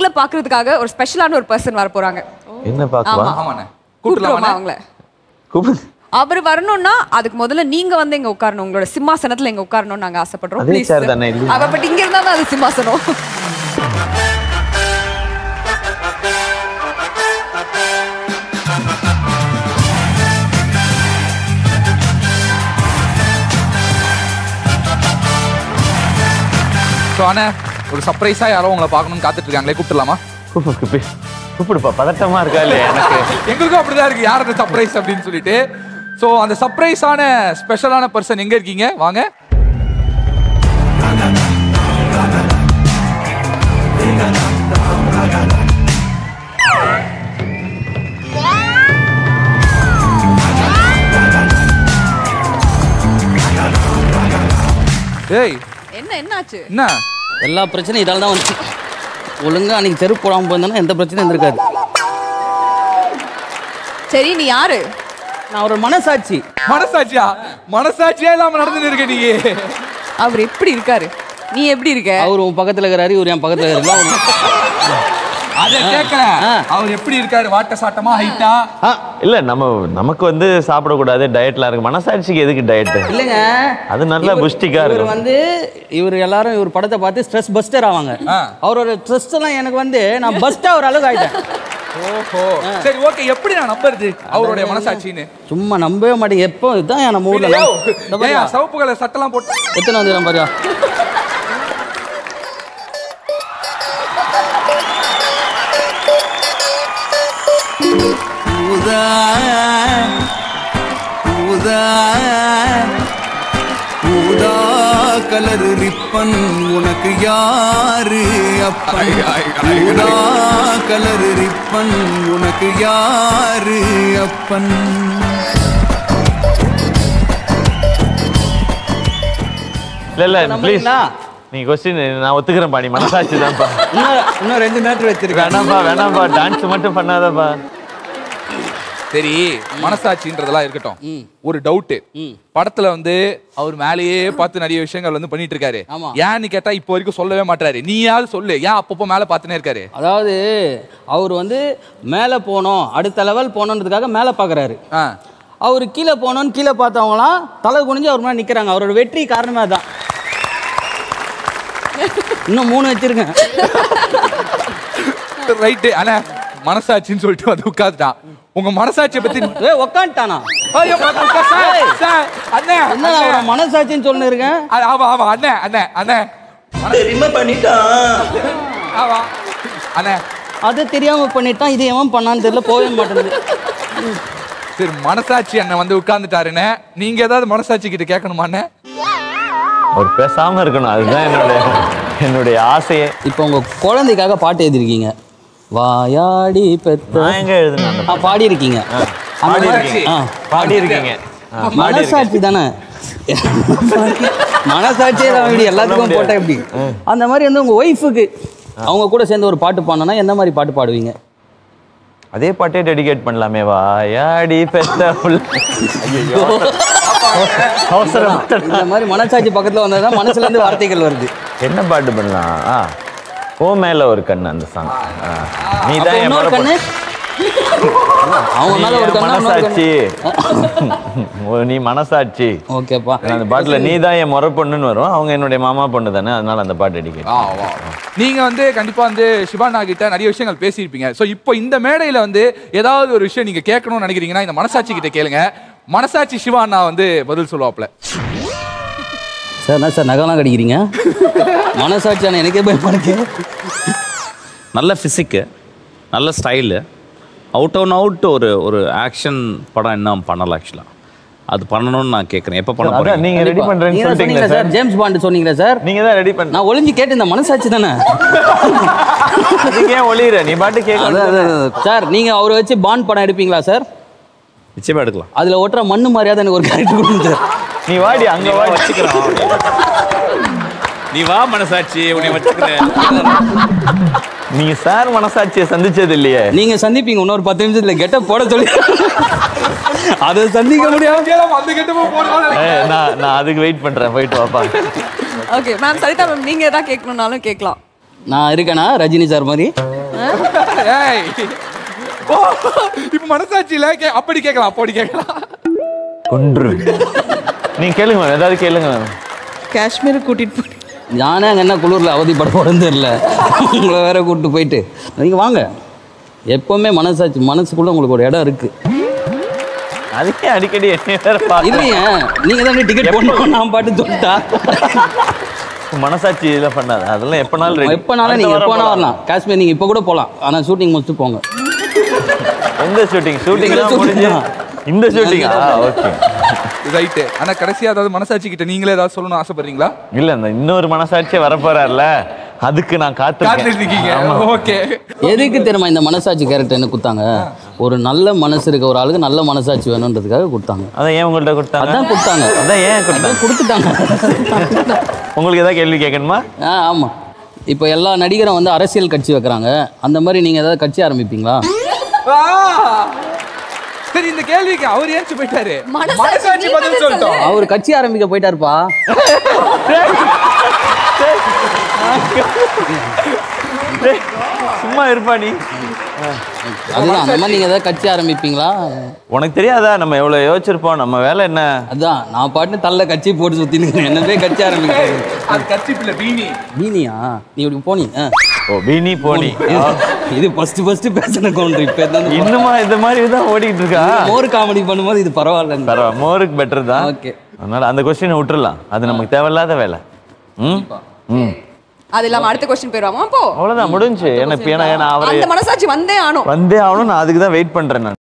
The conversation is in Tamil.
உங்களை பாக்குறதுக்காக ஒரு ஸ்பெஷலான ஒரு பர்சன் வர போறாங்க என்ன பார்க்கவா ஆமாண்ணே கூப்பிட்டுருவோமா கூப்பிட்டுலாமா அவங்கள கூப்பிடு அவர் வரணும்னா அதுக்கு முதல்ல நீங்க வந்து இங்க உட்காரணும் உங்களோட சிம்மாசனத்துல இங்க உட்காரணும்னு நாங்க ஆசைப்படுறோம் அதே Please, chair sir. தானே, இல்லையா? அவ பட் இங்க இருந்தா தான் அது சிம்மாசனம் ஸோ அண்ணே ஒரு சர்ப்ரைஸா யாரோ உங்களை பார்க்கணும்னு காத்துட்டு இருக்காங்களே கூப்பிட்டுலாமா கூப்பிடு கூப்பிடு கூப்பிடுப்பா பதட்டமா இருக்கா இல்லையா எனக்கு எங்களுக்கும் அப்படிதான் இருக்கு யார் அந்த சர்ப்ரைஸ் அப்படின்னு சொல்லிட்டு ஸோ அந்த சர்ப்ரைஸான ஸ்பெஷலான பர்சன் எங்க இருக்கீங்க வாங்க ஏய் என்ன என்னாச்சு என்ன எல்லா பிரச்சனையும் இதால தான் வந்துச்சு ஒழுங்கா அன்னைக்கு செருப்பு போடாமல் போயிருந்தேன்னா எந்த பிரச்சனையும் இருந்திருக்காது சரி நீ யாரு நான் ஒரு மனசாட்சி மனசாட்சியா மனசாட்சியா இல்லாம நடந்துட்டு இருக்க நீ அவர் எப்படி இருக்காரு நீ எப்படி இருக்க அவர் உன் பக்கத்தில் இருக்கிறாரு இவர் என் பக்கத்தில் இருக்கிறாரு அத கேட்கல அவர் எப்படி இருக்காரு வாட்ட சாட்டமா ஹைட்டா ஆ, இல்ல நம்ம நமக்கு வந்து சாப்பிடக்கூடாது டயட்லாம் இருக்கு மனசாட்சிக்கு எதுக்கு டயட் இல்லைங்க அது நல்லா இவர்- புஷ்டிக்கா இவர் இருக்கும் வந்து இவர் எல்லாரும் இவர் படத்தை பார்த்து ஸ்ட்ரெஸ் பஸ்டர் ஆவாங்க ஆ. அவரோட ஸ்ட்ரெஸ் எல்லாம் எனக்கு வந்து நான் பஸ்ட் ஆகிற அளவுக்கு ஆயிட்டேன் ஓஹோ சரி ஓகே எப்படி நான் நம்புறது அவருடைய மனசாட்சின்னு சும்மா நம்பவே மாட்டேங்க எப்போ இதுதான் நம்ம ஊர்ல இல்லையோ? இந்த பாருயா, ஏன் சிவப்பு கலர் சட்டெல்லாம் போட்டு எத்தனை வந்துடும் பாரியா ஊதா ஊதா ஊதா கலர் ரிப்பன் உனக்கு யாரு அப்பன் ஊதா கலர் ரிப்பன் உனக்கு யாரு அப்பன் இல்ல இல்ல ப்ளீஸ் நம்புறீங்களா? நீ கொஸ்டின் நான் ஒத்துக்கிறேன் பாணி மனசாட்சி தான்ப்பா இன்னும் இன்னும் ரெண்டு மேட்ரு வச்சிருக்கேன் வேணாம்ப்பா வேணாம்ப்பா டான்ஸ் மட்டும் பண்ணாதப்பா சரி மனசாட்சின்றதெல்லாம் இருக்கட்டும் ம். ஒரு டவுட் ம். படத்துல வந்து அவர் மேலேயே பார்த்து நிறைய விஷயங்கள் வந்து பண்ணிட்டு இருக்காரு ஆமா. ஏன்னு கேட்டா இப்போ வரைக்கும் சொல்லவே மாட்டாரு நீயாவது சொல்லு ஏன் அப்பப்போ மேல பார்த்துனே இருக்காரு அதாவது அவர் வந்து மேலே போனோம் அடுத்த லெவல் போகணுன்றதுக்காக மேலே பார்க்குறாரு ஆ. அவர் கீழே போனோன்னு கீழே பார்த்தவங்களாம் தலை குனிஞ்சு அவர் மேலே நிற்கிறாங்க அவரோட வெற்றி காரணமே அதான் இன்னும் மூணு வச்சிருக்கேன் ரைட்டு அண்ணா மனசாட்சின்னு சொல்லிட்டு வந்து உட்காந்துட்டான் உங்க மனசாட்சியை பத்தி ஏ உக்காந்துட்டானா ஐயோ, சார், சார், அண்ணே, என்ன நான் அண்ணே. அவரை மனசாட்சின்னு சொல்லி இருக்கேன் ஆ- ஆமா ஆமா அண்ணே அண்ணே அண்ணே ஆமா அண்ணே அது தெரியாம பண்ணிட்டான் இது எவன் பண்ணான்னு தெரியல போகவே மாட்டேங்குது சரி மனசாட்சி அண்ணன் வந்து உட்கார்ந்துட்டாருண்ணே நீங்க ஏதாவது மனசாட்சி கிட்ட கேட்கணுமா அண்ணே அவர் பேசாம இருக்கணும் அதுதான் என்னுடைய என்னுடைய ஆசையே இப்போ உங்க குழந்தைக்காக பாட்டு எழுதிருக்கீங்க வாயாடி பெத்த நான் எங்க எழுதுனேன் அந்த ஆ பாடி இருக்கீங்க பாடி இருக்கீங்க ஆ. பாடி இருக்கீங்க ஆ, பாடி இருக்கேன். மனசாட்சி தானே மனசாட்சியே தான் இப்படி எல்லாத்துக்கும் போட்டா எப்படி அந்த மாதிரி வந்து உங்க ஒய்ஃபுக்கு அவங்க கூட சேர்ந்து ஒரு பாட்டு பாடணும்னா எந்த மாதிரி பாட்டு பாடுவீங்க அதே பாட்டே டெடிகேட் பண்ணலாமே வா யாடி பெத்த புள்ள ஐயோ அவசரம் இந்த மாதிரி மனசாட்சி பக்கத்துல வந்ததுதான் மனசுல இருந்து வார்த்தைகள் வருது என்ன பாட்டு பண்ணலாம் ஆ ஓ மேல ஒரு கண்ணு அந்த சாங் நீ அப்ப தான் என் இன்னொரு மரப்பொ- கண்ணு அவங்க நீ மேல ஒரு என் கண்ணு இன்னொரு மனசாட்சி கண்ணு. ஓ, நீ மனசாட்சி ஓகேப்பா அந்த பாட்டுல நீ தான் என் முறை பொண்ணுன்னு வரும் அவங்க என்னுடைய மாமா பொண்ணு தானே அதனால அந்த பாட்டு அடிக்க ஆ, வா. நீங்க வந்து கண்டிப்பா வந்து சிவானா கிட்ட நிறைய விஷயங்கள் பேசியிருப்பீங்க சோ இப்போ இந்த மேடையில வந்து ஏதாவது ஒரு விஷயம் நீங்க கேட்கணும்னு நினைக்கிறீங்கன்னா இந்த மனசாட்சி கிட்ட கேளுங்க மனசாட்சி சிவானா வந்து பதில் சொல்லுவாப்ல சார் என்ன சார் நகைலாம் கடிக்கிறீங்க மனசாட்சியான எனக்கே பயமா இருக்கு நல்ல ஃபிசிக்கு நல்ல ஸ்டைலு அவுட் அவுட் அவுட் ஒரு ஒரு ஆக்ஷன் படம் இன்னும் பண்ணல ஆக்சுவலாக அது பண்ணணும்னு நான் கேட்குறேன் எப்போ பண்ண அதான் போறீங்க நீங்க ரெடி பண்றேன்னு நீங்க தான் சொல்லிட்டீங்களா சொன்னீங்களே சார் சார் ஜேம்ஸ் பாண்ட் சொன்னீங்களே சார் நீங்க தான் ரெடி பண்ண நான் ஒளிஞ்சு கேட்டு இந்த மனசாட்சி தானே அதுக்கு ஏன் ஒளியிற நீ பாட்டு அதான், அதான், கேட்க அதான். சார் நீங்க அவரை வச்சு பாண்ட் படம் எடுப்பீங்களா சார் நிச்சயமாக எடுக்கலாம் அதுல ஒட்டுற மண்ணு மாதிரியாவது எனக்கு ஒரு கேரக்டர் கொடுங்க சார் நீ வாடி அங்க நீ வா வாடி வச்சுக்கிறோம் நீ வா மனசாட்சி உன்னை வச்சுக்கிறேன் நீங்க சார் மனசாட்சியை சந்திச்சது இல்லையே நீங்க சந்திப்பீங்க இன்னொரு பத்து நிமிஷத்துல கெட்ட போட சொல்லி அதை சந்திக்க முடியாது அந்த கெட்டமா போடுவாங்க ஏய், நான் நான் அதுக்கு வெயிட் பண்றேன் போயிட்டு வாப்பா ஓகே மேம் சரிதா மேம் நீங்க எதாவது கேட்கணும்னாலும் கேட்கலாம் நான் இருக்கேனா ரஜினி சார் மாதிரி ஏய் ஓ இப்போ மனசாட்சியில கே அப்படி கேட்கலாம் அப்படி கேட்கலாம் கொன்று நீங்க கேளுங்க மேம் ஏதாவது கேளுங்க மேம் காஷ்மீர் கூட்டிட்டு போய் நானே அங்கே என்ன குளிரில் அவதிப்பட போகிறேன்னு தெரியல உங்களை வேற கூப்பிட்டு போயிட்டு நீங்கள் வாங்க எப்போவுமே மனசாட்சி மனசுக்குள்ள உங்களுக்கு ஒரு இடம் இருக்கு அதுக்கே அடிக்கடி என்ன வேற பார்த்து இல்லையே நீங்கள் தான் டிக்கெட் போடணும் நான் பாட்டு சொல்லிட்டா மனசாட்சி இதெல்லாம் பண்ணாது அதெல்லாம் எப்பனாலும் ready. எப்போனாலும் நீங்கள் எப்போ வேணா வரலாம் காஷ்மீர் நீங்கள் இப்போ கூட போகலாம் ஆனால் ஷூட்டிங் முடிச்சுட்டு போங்க எந்த ஷூட்டிங் ஷூட்டிங் இந்த முடிஞ்சு shooting தான். இந்த ஷூட்டிங் ஓகே ரைட்டு ஆனா கடைசியா ஏதாவது மனசாட்சி கிட்ட நீங்களே ஏதாவது சொல்லணும்னு ஆசைப்படுறீங்களா இல்ல இந்த இன்னொரு மனசாட்சியே வரப்போறாருல அதுக்கு நான் காத்துட்டு காத்திருக்கேன் இருக்கீங்க ஆமா. ஓகே எதுக்கு தெரியுமா இந்த மனசாட்சி கேரக்டர் என்ன கொடுத்தாங்க ஒரு நல்ல மனசு இருக்க ஒரு ஆளுக்கு நல்ல மனசாட்சி வேணுன்றதுக்காக கொடுத்தாங்க அதான் ஏன் உங்கள்ட்ட கொடுத்தாங்க அதான் கொடுத்தாங்க அதான் ஏன் கொடுத்தாங்க அதான் கொடுத்துட்டாங்க உங்களுக்கு ஏதாவது கேள்வி கேட்கணுமா ஆ ஆமாம் இப்போ எல்லா நடிகரும் வந்து அரசியல் கட்சி வைக்கிறாங்க அந்த மாதிரி நீங்கள் ஏதாவது கட்சி ஆரம்பிப்பீங்களா சரி இந்த கேள்விக்கு அவர் ஏன்ச்சு போயிட்டாரு மனசாட்சி மனசாட்சி நீ பதில் பதில் சொல்லிட்டோம் அவர் கட்சி ஆரம்பிக்க போயிட்டாருப்பா சும்மா இருப்பா நீ அதுதான் அந்த மாதிரி நீங்கள் ஏதாவது கட்சி ஆரம்பிப்பீங்களா உனக்கு தெரியாதா நம்ம எவ்வளவு யோசிச்சிருப்போம் நம்ம வேலை என்ன அதான் நான் பாட்டு தள்ள கட்சி போட்டு சுற்றின்னு என்ன போய் கட்சி ஆரம்பிக்கிறது அது கட்சி பிள்ளை பீனி நீனியா நீ இப்படி போனி ஆ. ஓ பீனி போனி இது ஃபர்ஸ்ட் ஃபர்ஸ்ட் பேசின கவுண்டர் இப்போ தான் இன்னுமா இந்த மாதிரி தான் ஓடிட்டு இருக்கா மோர் காமெடி பண்ணும்போது இது பரவாயில்ல பரவாயில்ல மோருக்கு பெட்டர் தான் ஓகே அதனால அந்த கொஸ்டினை விட்டுறலாம் அது நமக்கு தேவையில்லாத வேலை ம் ம் அது இல்லாம அடுத்த கொஸ்டின் போயிருவாமா அப்போ அவ்வளவுதான் முடிஞ்சு என்ன இப்ப ஏன்னா நான் அவரை அந்த மனசாட்சி வந்தே ஆனோம் வந்தே ஆகணும் நான் அதுக்கு தான் வெயிட் பண்றேன் நான்